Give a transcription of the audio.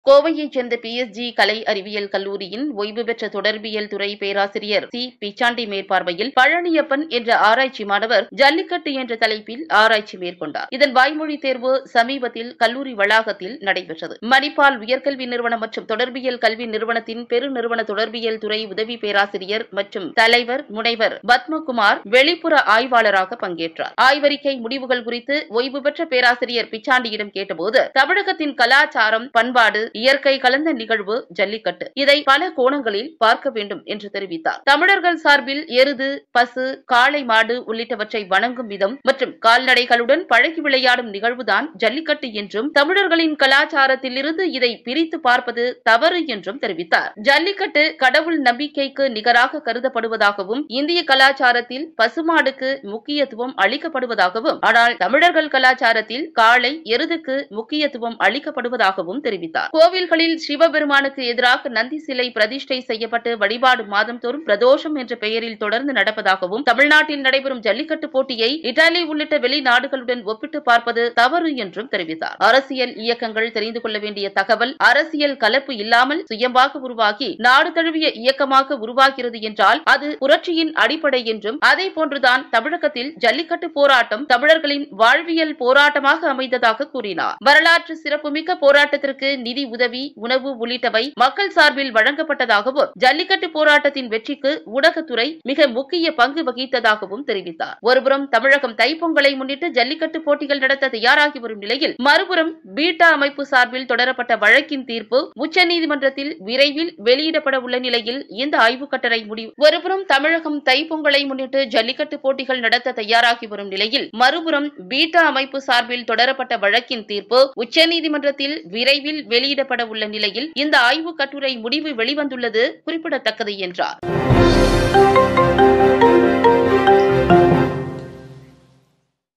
கோவையைச் சேர்ந்த பிஎஸ்ஜி கலை அறிவியல் கல்லூரியின் ஓய்வு பெற்ற தொடர்பியல் துறை பேராசிரியர் சி பிச்சாண்டி மேற்பார்வையில் பழனியப்பன் என்ற ஆராய்ச்சி மாணவர் ஜல்லிக்கட்டு என்ற தலைப்பில் ஆராய்ச்சி மேற்கொண்டார் இதன் வாய்மொழி தேர்வு சமீபத்தில் கல்லூரி வளாகத்தில் நடைபெற்றது மணிப்பால் உயர்கல்வி நிறுவனம் மற்றும் தொடர்பியல் கல்வி நிறுவனத்தின் பெருநிறுவன தொடர்பியல் துறை உதவி பேராசிரியர் மற்றும் தலைவர் முனைவர் பத்மகுமார் வெளிப்புற ஆய்வாளராக பங்கேற்றார் ஆய்வறிக்கை முடிவுகள் குறித்து ஓய்வு பெற்ற பேராசிரியர் பிச்சாண்டியிடம் கேட்டபோது தமிழகத்தின் கலாச்சாரம் பண்பாடு இயற்கை கலந்த நிகழ்வு ஜல்லிக்கட்டு இதை பல கோணங்களில் பார்க்க வேண்டும் என்று தெரிவித்தார் தமிழர்கள் சார்பில் எருது பசு காளை மாடு உள்ளிட்டவற்றை வணங்கும் விதம் மற்றும் கால்நடைகளுடன் பழகி விளையாடும் நிகழ்வுதான் ஜல்லிக்கட்டு என்றும் தமிழர்களின் கலாச்சாரத்தில் இருந்து இதை பிரித்து பார்ப்பது தவறு என்றும் தெரிவித்தார் ஜல்லிக்கட்டு கடவுள் நம்பிக்கைக்கு நிகராக கருதப்படுவதாகவும் இந்திய கலாச்சாரத்தில் பசுமாடுக்கு முக்கியத்துவம் அளிக்கப்படுவதாகவும் ஆனால் தமிழர்கள் கலாச்சாரத்தில் காளை எருதுக்கு முக்கியத்துவம் அளிக்கப்படுவதாகவும் தெரிவித்தார் கோவில்களில் சிவபெருமானுக்கு எதிராக நந்தி சிலை பிரதிஷ்டை செய்யப்பட்டு வழிபாடு மாதம்தோறும் பிரதோஷம் என்ற பெயரில் தொடர்ந்து நடப்பதாகவும் தமிழ்நாட்டில் நடைபெறும் ஜல்லிக்கட்டு போட்டியை இத்தாலி உள்ளிட்ட வெளிநாடுகளுடன் ஒப்பிட்டு பார்ப்பது தவறு என்றும் தெரிவித்தார் அரசியல் இயக்கங்கள் தெரிந்து கொள்ள வேண்டிய தகவல் அரசியல் கலப்பு இல்லாமல் சுயம்பாக உருவாகி நாடு தழுவிய இயக்கமாக உருவாகிறது என்றால் அது புரட்சியின் அடிப்படை என்றும் அதே போன்றுதான் தமிழகத்தில் ஜல்லிக்கட்டு போராட்டம் தமிழர்களின் வாழ்வியல் போராட்டமாக அமைந்ததாக கூறினார் வரலாற்று சிறப்புமிக்க போராட்டத்திற்கு நிதி உதவி உணவு உள்ளிட்டவை மக்கள் சார்பில் வழங்கப்பட்டதாகவும் ஜல்லிக்கட்டு போராட்டத்தின் வெற்றிக்கு ஊடகத்துறை மிக முக்கிய பங்கு வகித்ததாகவும் தெரிவித்தார் ஒருபுறம் தமிழகம் தைப்பொங்கலை முன்னிட்டு ஜல்லிக்கட்டு போட்டிகள் நடத்த தயாராகி வரும் நிலையில் மறுபுறம் பீட்டா அமைப்பு சார்பில் தொடரப்பட்ட வழக்கின் தீர்ப்பு உச்சநீதிமன்றத்தில் விரைவில் வெளியிடப்பட உள்ள நிலையில் இந்த ஆய்வுக் கட்டளை முடிவு ஒருபுறம் தமிழகம் தைப்பொங்கலை முன்னிட்டு ஜல்லிக்கட்டு போட்டிகள் நடத்த தயாராகி வரும் நிலையில் மறுபுறம் பீட்டா அமைப்பு சார்பில் தொடரப்பட்ட வழக்கின் தீர்ப்பு உச்சநீதிமன்றத்தில் விரைவில் வெளியிடப்பட உள்ள நிலையில் இந்த ஆய்வுக் கட்டுரை முடிவு வெளிவந்துள்ளது குறிப்பிடத்தக்கது என்றார்